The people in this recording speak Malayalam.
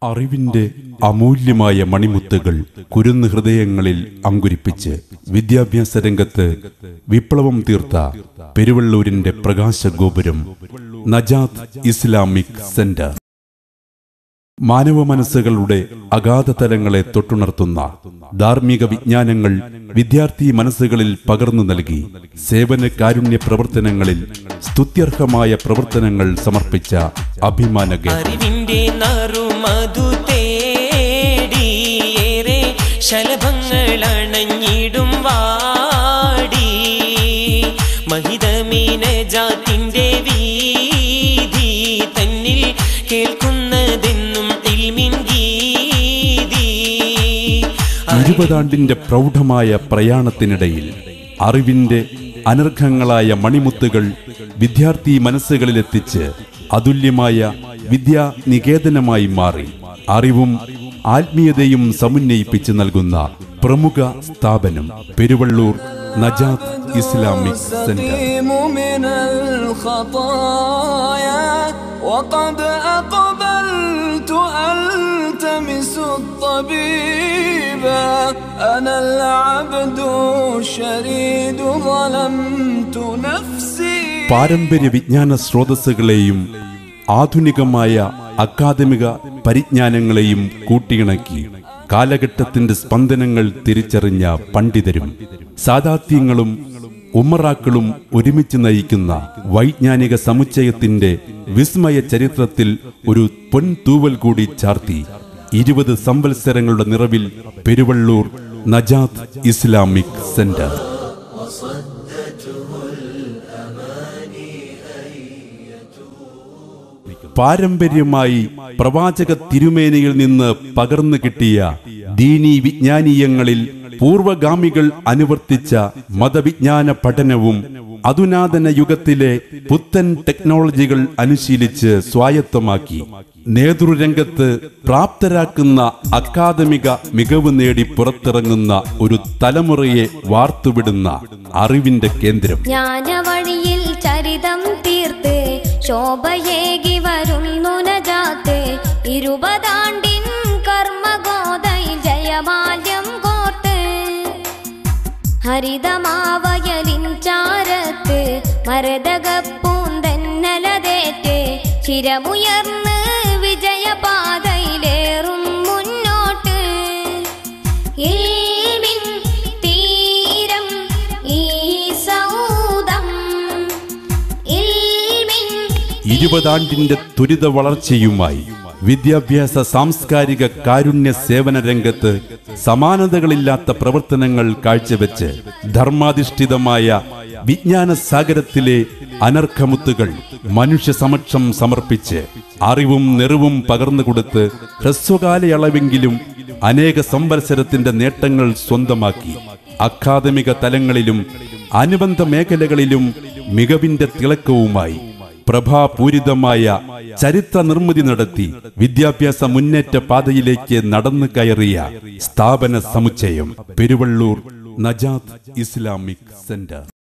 അറിവിന്റെ അമൂല്യമായ മണിമുത്തുകൾ കുരുന്ന് ഹൃദയങ്ങളിൽ അങ്കുരിപ്പിച്ച് വിദ്യാഭ്യാസ രംഗത്ത് വിപ്ലവം തീർത്ത പെരുവള്ളൂരിന്റെ പ്രകാശഗോപുരം നജാത്ത് ഇസ്ലാമിക് സെന്റർ മാനവ മനസ്സുകളുടെ അഗാധ തലങ്ങളെ തൊട്ടുണർത്തുന്ന ധാർമ്മിക വിജ്ഞാനങ്ങൾ വിദ്യാർത്ഥി മനസ്സുകളിൽ പകർന്നു നൽകി സേവന കാരുണ്യ പ്രവർത്തനങ്ങളിൽ സ്തുത്യർഹമായ പ്രവർത്തനങ്ങൾ സമർപ്പിച്ച അഭിമാനക അറിവിന്റെ നറുമധു തേടിയേറെ ശലഭങ്ങൾ അണഞ്ഞിടും വാടി മഹിതമീന ജാത്തിന്റെ വീതി തന്നിൽ കേൾക്കുന്നതെന്നും ഇൽമിൻ ഗീതി ഇരുപതാണ്ടിന്റെ പ്രൗഢമായ പ്രയാണത്തിനിടയിൽ അറിവിന്റെ അനർഘങ്ങളായ മണിമുത്തുകൾ വിദ്യാർത്ഥി മനസ്സുകളിലെത്തിച്ച് അതുല്യമായ വിദ്യാ നികേതനമായി മാറി അറിവും ആത്മീയതയും സമന്വയിപ്പിച്ച് നൽകുന്ന പ്രമുഖ സ്ഥാപനം പെരുവള്ളൂർ നജാത്ത് ഇസ്ലാമിക് സെന്റർ السقيم من الخطايا وقد أقبلت ألتمس الطبيب أنا العبد الشريد ظلمت نفسي പാരമ്പര്യ വിജ്ഞാന സ്രോതസ്സുകളെയും ആധുനികമായ അക്കാദമിക പരിജ്ഞാനങ്ങളെയും കൂട്ടിയിണക്കി കാലഘട്ടത്തിന്റെ സ്പന്ദനങ്ങൾ തിരിച്ചറിഞ്ഞ പണ്ഡിതരും സാദാത്യങ്ങളും ഉമ്മറാക്കളും ഒരുമിച്ച് നയിക്കുന്ന വൈജ്ഞാനിക സമുച്ചയത്തിന്റെ വിസ്മയ ചരിത്രത്തിൽ ഒരു പൊൻതൂവൽ കൂടി ചാർത്തി ഇരുപത് സംവത്സരങ്ങളുടെ നിറവിൽ പെരുവള്ളൂർ നജാത്ത് ഇസ്ലാമിക് സെന്റർ പാരമ്പര്യമായി പ്രവാചക തിരുമേനയിൽ നിന്ന് പകർന്നു കിട്ടിയ ദീനീ വിജ്ഞാനീയങ്ങളിൽ പൂർവഗാമികൾ അനുവർത്തിച്ച മതവിജ്ഞാന പഠനവും അതുനാതന യുഗത്തിലെ പുത്തൻ ടെക്നോളജികൾ അനുശീലിച്ച് സ്വായത്തമാക്കി നേതൃരംഗത്ത് പ്രാപ്തരാക്കുന്ന അക്കാദമിക മികവ് നേടി പുറത്തിറങ്ങുന്ന ഒരു തലമുറയെ വാർത്തുവിടുന്ന അറിവിന്റെ കേന്ദ്രം ജ്ഞാനവഴിയിൽ ചരിതം തീർത്ത് ശോഭയേകി വരുന്നു നജാത്ത് ഇരുപതാണ്ടിൻ കർമ്മഗോതയിൽ ജയമാല്യം കോർത്ത് ഹരിതമാവയലിൻ ചാരത്ത് മരതകപ്പൂന്തന്നലതേറ്റ് ചിരമുയർന്ന് വിജയപാതയിലേറും മുന്നോട്ട് ഇൽമിൻ തീരം ഈ സൗദം ഇൽമിൻ ഇരുപതാണ്ടിന്റെ ത്വരിത വളർച്ചയുമായി വിദ്യാഭ്യാസ സാംസ്കാരിക കാരുണ്യ സേവന രംഗത്ത് സമാനതകളില്ലാത്ത പ്രവർത്തനങ്ങൾ കാഴ്ചവെച്ച് ധർമാധിഷ്ഠിതമായ വിജ്ഞാന സാഗരത്തിലെ അനർഘമുത്തുകൾ മനുഷ്യ സമക്ഷം സമർപ്പിച്ച് അറിവും നെറിവും പകർന്നുകൊടുത്ത് ഹ്രസ്വകാലയളവെങ്കിലും അനേക സംവത്സരത്തിന്റെ നേട്ടങ്ങൾ സ്വന്തമാക്കി അക്കാദമിക തലങ്ങളിലും അനുബന്ധ മേഖലകളിലും മികവിന്റെ തിളക്കവുമായി പ്രഭാപൂരിതമായ ചരിത്ര നിർമ്മിതി നടത്തി വിദ്യാഭ്യാസ മുന്നേറ്റ പാതയിലേക്ക് നടന്നു കയറിയ സ്ഥാപന സമുച്ചയം പെരുവള്ളൂർ നജാത്ത് ഇസ്ലാമിക് സെന്റർ